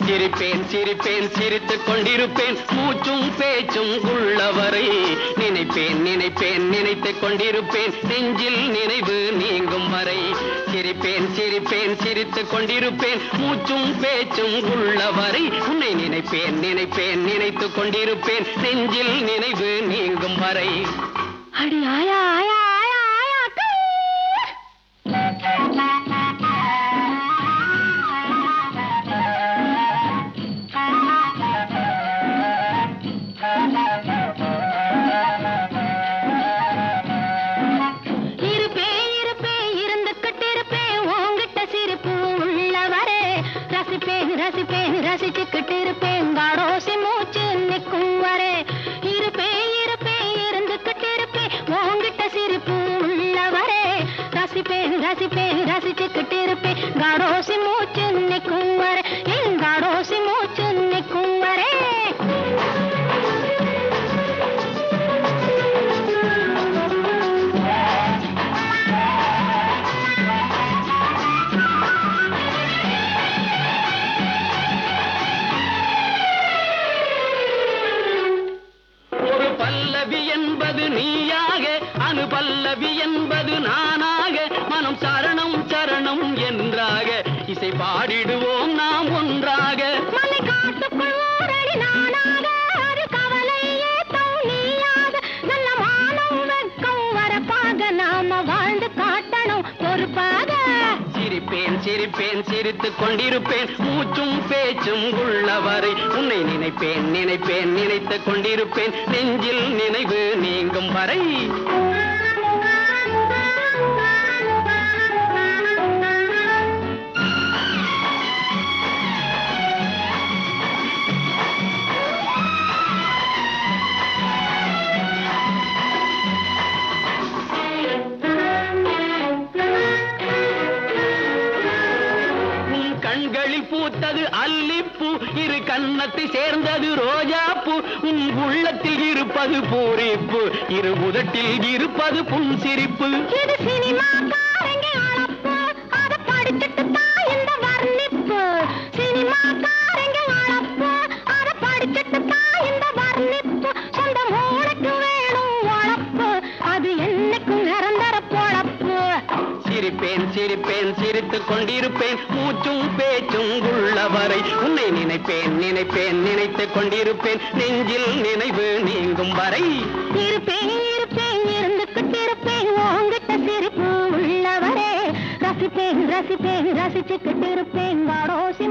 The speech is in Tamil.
சிரிப்பேன் சிரிப்பேன் சிரித்துக் கொண்டிருப்பேன் மூச்சும் பேச்சும் உள்ளவரை நினைப்பேன் நினைப்பேன் நினைத்துக் கொண்டிருப்பேன் நெஞ்சில் நினைவு நீங்கும் வரை சிரிப்பேன் சிரிப்பேன் சிரித்துக் கொண்டிருப்பேன் மூச்சும் பேச்சும் உள்ளவரை உன்னை நினைப்பேன் நினைப்பேன் நினைத்துக் கொண்டிருப்பேன் நெஞ்சில் நினைவு நீங்கும் வரை அடி ஆயா ஆயா ஆயா ஆயா அக்கா. இருப்பேன் இருப்பேன் இருந்துகிட்டு இருப்பேன் உன்கிட்ட சிரிப்பு உள்ளவரே ரசிப்பேன் ரசிப்பேன் ரசிச்சுக்கிட்டு இருப்பேன் காடோசி மூச்சு நிற்கும் வரே இருப்பேன் இருப்பேன் இருந்துகிட்டு இருப்பேன் உன்கிட்ட சிரிப்பு உள்ளவரே ரசிப்பேன் ரசிப்பேன் ரசிச்சுக்கிட்டு இருப்பேன் காடோசி மூச்சு நிற்கும் வரே என் காடோசி மூச்சு நிற்கும் வரே ஒரு பல்லவி என்பது நீயாக அனு பல்லவி என்பது நானாக மனம் சரணம் சரணம் என்றாக இசை பாடிடுவோம் நாம் ஒன்றாக மலை காட்டுக்குள் ஓரடி நானாக அது கவலை ஏத்தம் நீயாக நல்ல மானம் வெட்கம் வரப்பாக நாம வாழ்ந்து காட்டணும் பொறுப்பாக சிரிப்பேன் சிரிப்பேன் சிரித்துக் கொண்டிருப்பேன் மூச்சும் பேச்சும் உள்ளவரை உன்னை நினைப்பேன் நினைப்பேன் நினைத்துக் கொண்டிருப்பேன் நெஞ்சில் நினைவு நீங்கும் வரை உன் கண்களில் பூத்தது அல்லிப்பூ இரு கன்னத்தை சேர்ந்தது ரோஜாப்பூ உன் உள்ளத்தில் இருப்பது பூரிப்பு இரு உதட்டில் இருப்பது புன்சிரிப்பு இது சினிமாக்காரங்க அளப்பு அத படிச்சுட்டு தான் இந்த வர்ணிப்பு சினிமாக்காரங்க அளப்பு அத படிச்சுட்டு தான் இந்த வர்ணிப்பு சொந்த மூளைக்கு வேணும் உழப்பு அது என்னைக்கும் நிரந்தர பொழப்பு சிரிப்பேன் சிரிப்பேன் சிரித்துக் கொண்டிருப்பேன் மூச்சும் பேச்சும் உள்ளவரை உன்னை நினைப்பேன் நினைப்பேன் நினைத்துக் கொண்டிருப்பேன் நெஞ்சில் நினைவு நீங்கும் வரை இருப்பேன் இருப்பேன் இருந்துகிட்டு இருப்பேன் உங்ககிட்ட சிரிப்பு உள்ளவரே ரசிப்பேன் ரசிப்பேன் ரசிச்சுக்கிட்டு இருப்பேன் காடோசி